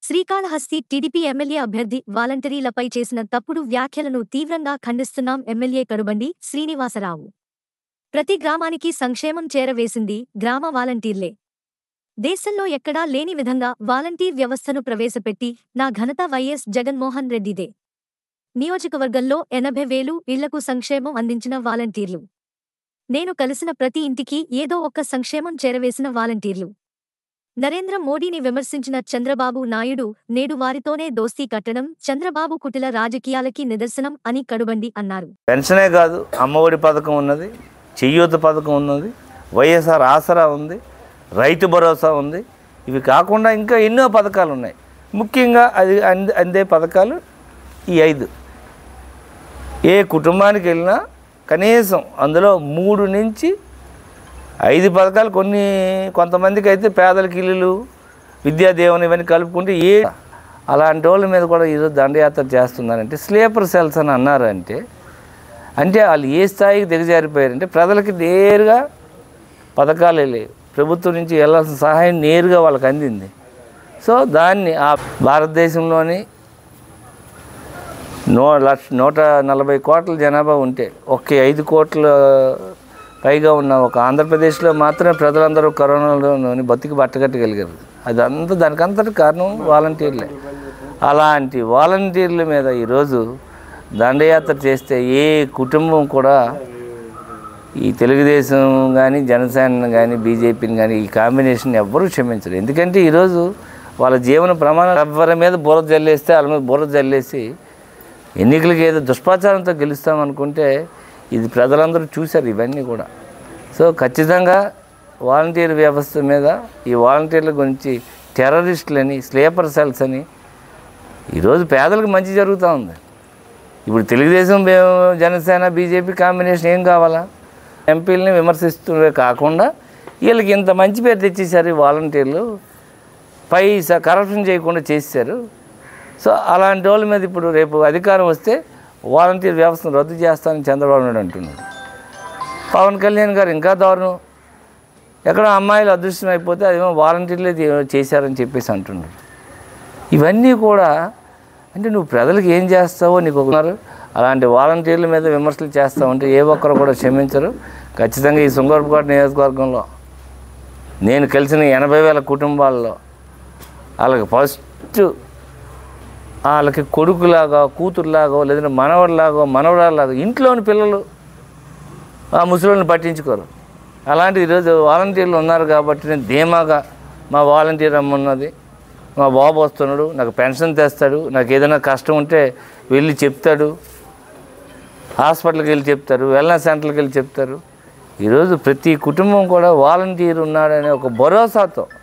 Srikalahasti TDP MLA అభ్యర్థి వాలంటీర్లపై చేసిన తప్పుడు వ్యాఖ్యలను తీవ్రంగా ఖండిస్తున్నాం ఎమ్మెల్యే కరుబండి శ్రీనివాసరావు ప్రతి గ్రామానికి సంక్షేమం చేరవేసింది గ్రామ వాలంటీర్లే దేశంలో ఎక్కడా లేని విధంగా వాలంటీర్ వ్యవస్థను ప్రవేశపెట్టి నా ఘనత వైఎస్ జగన్మోహన్ రెడ్డిదే నియోజకవర్గంలో ఎనభై వేలు ఇళ్లకు సంక్షేమం అందించిన వాలంటీర్లు నేను కలిసిన ప్రతి ఇంటికి ఏదో ఒక్క సంక్షేమం చేరవేసిన వాలంటీర్లు నరేంద్ర మోడీని విమర్శించిన చంద్రబాబు నాయుడు నేడు వారితోనే దోస్తీ కట్టడం చంద్రబాబు కుటిల రాజకీయాలకి నిదర్శనం అని కడుబండి అన్నారు పెన్షనే కాదు అమ్మఒడి పథకం ఉన్నది చెయ్యూత పథకం ఉన్నది వైఎస్ఆర్ ఆసరా ఉంది రైతు భరోసా ఉంది ఇవి కాకుండా ఇంకా ఎన్నో పథకాలు ఉన్నాయి ముఖ్యంగా అది అంద అందే పథకాలు ఈ ఐదు ఏ కుటుంబానికి వెళ్ళినా కనీసం అందులో మూడు నుంచి ఐదు పథకాలు కొన్ని కొంతమందికి అయితే పేదలకి ఇల్లులు విద్యాదేవన్ ఇవన్నీ కలుపుకుంటే ఏ అలాంటి వాళ్ళ మీద కూడా ఈరోజు దండయాత్ర చేస్తున్నారంటే స్లీపర్ సెల్స్ అని అన్నారంటే అంటే వాళ్ళు ఏ స్థాయికి దిగజారిపోయారంటే ప్రజలకి నేరుగా పథకాలే లేవు ప్రభుత్వం నుంచి వెళ్ళాల్సిన సహాయం నేరుగా వాళ్ళకి అందింది సో దాన్ని ఆ భారతదేశంలోని నూ లక్ష నూట నలభై కోట్ల జనాభా ఉంటే ఒకే ఐదు కోట్ల పైగా ఉన్న ఒక ఆంధ్రప్రదేశ్లో మాత్రమే ప్రజలందరూ కరోనాలోని బతికి బట్టగట్టగలిగారు అదంతా దానికంతటి కారణం వాలంటీర్లే అలాంటి వాలంటీర్ల మీద ఈరోజు దండయాత్ర చేస్తే ఏ కుటుంబం కూడా ఈ తెలుగుదేశం కానీ జనసేన కానీ బీజేపీని కానీ ఈ కాంబినేషన్ ఎవ్వరూ క్షమించరు ఎందుకంటే ఈరోజు వాళ్ళ జీవన ప్రమాణం ఎవరి మీద బుర్ర జల్లేస్తే వాళ్ళ మీద బుర్ర జల్లేసి ఎన్నికలకి ఏదో దుష్ప్రచారంతో గెలుస్తామనుకుంటే ఇది ప్రజలందరూ చూశారు ఇవన్నీ కూడా సో ఖచ్చితంగా వాలంటీర్ వ్యవస్థ మీద ఈ వాలంటీర్ల గురించి టెర్రరిస్టులని స్లీపర్ సెల్స్ అని ఈరోజు పేదలకు మంచి జరుగుతూ ఉంది ఇప్పుడు తెలుగుదేశం బే- జనసేన బీజేపీ కాంబినేషన్ ఏం కావాలా ఎంపీలని విమర్శిస్తూనే కాకుండా వీళ్ళకి ఇంత మంచి పేరు తెచ్చేసారు ఈ వాలంటీర్లు పై కరప్షన్ చేయకుండా చేశారు సో అలాంటి వాళ్ళ మీద ఇప్పుడు రేపు అధికారం వస్తే వాలంటీర్ వ్యవస్థను రద్దు చేస్తానని చంద్రబాబు నాయుడు అంటున్నాడు పవన్ కళ్యాణ్ గారు ఇంకా దారుణం ఎక్కడో అమ్మాయిలు అదృష్టం అయిపోతే అదేమో వాలంటీర్లే చే- చేశారని చెప్పేసి అంటున్నాడు ఇవన్నీ కూడా అంటే నువ్వు ప్రజలకు ఏం చేస్తావో నీకు ఉన్నారు అలాంటి వాలంటీర్ల మీద విమర్శలు చేస్తావు అంటే ఏ ఒక్కరు కూడా క్షమించరు ఖచ్చితంగా ఈ సుంగరపుకోట నియోజకవర్గంలో నేను కలిసిన ఎనభై వేల కుటుంబాల్లో వాళ్ళకి ఫస్ట్ వాళ్ళకి కొడుకులాగా కూతురులాగో లేదంటే మనవడిలాగో మనవడాలాగో ఇంట్లోని పిల్లలు ఆ ముసలిని పట్టించుకోరు అలాంటి ఈరోజు వాలంటీర్లు ఉన్నారు కాబట్టి నేను ధీమాగా మా వాలంటీర్ అమ్మున్నది మా బాబు వస్తున్నాడు నాకు పెన్షన్ తెస్తాడు నాకు ఏదైనా కష్టం ఉంటే వెళ్ళి చెప్తాడు హాస్పిటల్కి వెళ్ళి చెప్తారు వెల్నెస్ సెంటర్కి వెళ్ళి చెప్తారు ఈరోజు ప్రతి కుటుంబం కూడా వాలంటీర్ ఉన్నాడనే ఒక భరోసాతో